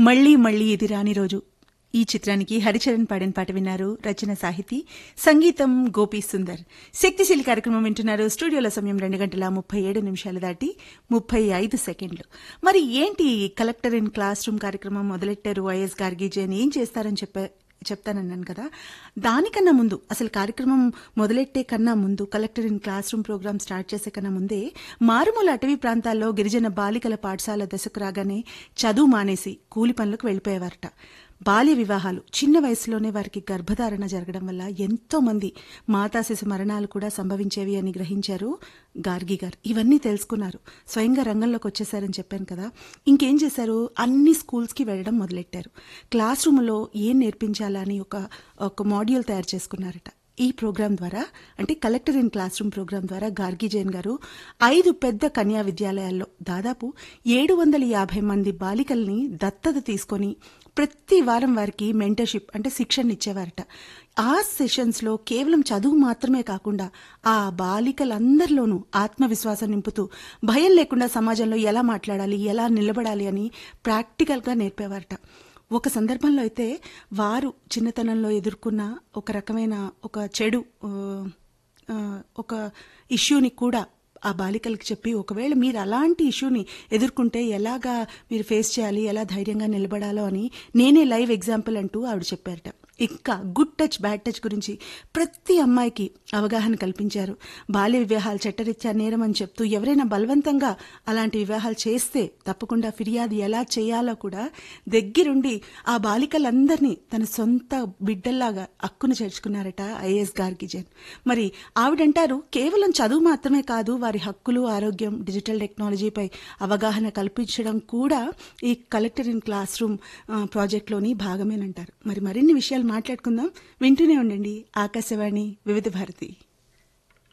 మళ్ళీ మళ్ళీ ఇది రాని రోజు ఈ చిత్రానికి హరిచరణ్ పాడిన పాట విన్నారు రచన సాహితీ సంగీతం గోపీ సుందర్ శక్తిశీలి కార్యక్రమం వింటున్నారు స్టూడియోలో సమయం రెండు గంటల ముప్పై ఏడు నిమిషాలు దాటి ముప్పై ఐదు సెకండ్లు మరి ఏంటి కలెక్టర్ ఇన్ క్లాస్ రూమ్ కార్యక్రమం మొదలెట్టారు వైఎస్ గార్గీజన్ ఏం చేస్తారని చెప్పే చెప్తానన్నాను కదా దానికన్నా ముందు అసలు కార్యక్రమం మొదలెట్టే కన్నా ముందు collector in classroom programme start చేసే కన్నా ముందే మారుమూల అటవీ ప్రాంతాల్లో గిరిజన బాలికల పాఠశాల దశకు రాగానే చదువు మానేసి కూలి పనులకు వెళ్లిపోయేవారట బాల్య వివాహాలు చిన్న వయసులోనే వారికి గర్భధారణ జరగడం వల్ల ఎంతో మంది మాతా శిశు మరణాలు కూడా సంభవించేవి అని గ్రహించారు గార్గి గారు ఇవన్నీ తెలుసుకున్నారు స్వయంగా రంగంలోకి వచ్చేసారని చెప్పాను కదా ఇంకేం చేశారు అన్ని స్కూల్స్కి వెళ్ళడం మొదలెట్టారు క్లాస్ రూమ్లో ఏం నేర్పించాలా అని ఒక ఒక మాడ్యూల్ తయారు చేసుకున్నారట ఈ ప్రోగ్రాం ద్వారా అంటే collector in classroom programme ద్వారా గార్గి జైన్ గారు ఐదు పెద్ద కన్యా విద్యాలయాల్లో దాదాపు ఏడు వందల యాభై మంది బాలికల్ని దత్తత తీసుకొని ప్రతి వారం వారికి మెంటర్షిప్ అంటే శిక్షణ ఇచ్చేవారట ఆ సెషన్స్ లో కేవలం చదువు మాత్రమే కాకుండా ఆ బాలికలందరిలోనూ ఆత్మవిశ్వాసం నింపుతూ భయం లేకుండా సమాజంలో ఎలా మాట్లాడాలి ఎలా నిలబడాలి అని ప్రాక్టికల్ గా నేర్పేవారట ఒక సందర్భంలో అయితే వారు చిన్నతనంలో ఎదుర్కొన్న ఒక రకమైన ఒక చెడు ఆ, ఆ, ఒక ఇష్యూని కూడా ఆ బాలికలకు చెప్పి ఒకవేళ మీరు అలాంటి ఇష్యూని ఎదుర్కొంటే ఎలాగా మీరు ఫేస్ చేయాలి ఎలా ధైర్యంగా నిలబడాలో అని నేనే లైవ్ ఎగ్జాంపుల్ అంటూ ఆవిడ చెప్పారట ఇంకా గుడ్ టచ్ బ్యాడ్ టచ్ గురించి ప్రతి అమ్మాయికి అవగాహన కల్పించారు బాల్య వివాహాలు చట్టరీత్యా నేరం అని చెప్తూ ఎవరైనా బలవంతంగా అలాంటి వివాహాలు చేస్తే తప్పకుండా ఫిర్యాదు ఎలా చేయాలో కూడా దగ్గరుండి ఆ బాలికలందరినీ తన సొంత బిడ్డల్లాగా అక్కును చేర్చుకున్నారట ఐఏఎస్ గార్గిజన్ మరి ఆవిడంటారు కేవలం చదువు మాత్రమే కాదు వారి హక్కులు ఆరోగ్యం డిజిటల్ టెక్నాలజీపై అవగాహన కల్పించడం కూడా ఈ కలెక్టర్ ఇన్ క్లాస్ రూమ్ ఆ, ప్రాజెక్ట్లోని భాగమేనంటారు మరి మరిన్ని విషయాలు మాట్లాడుకుందాం వింటూనే ఉండండి ఆకాశవాణి వివిధ భారతి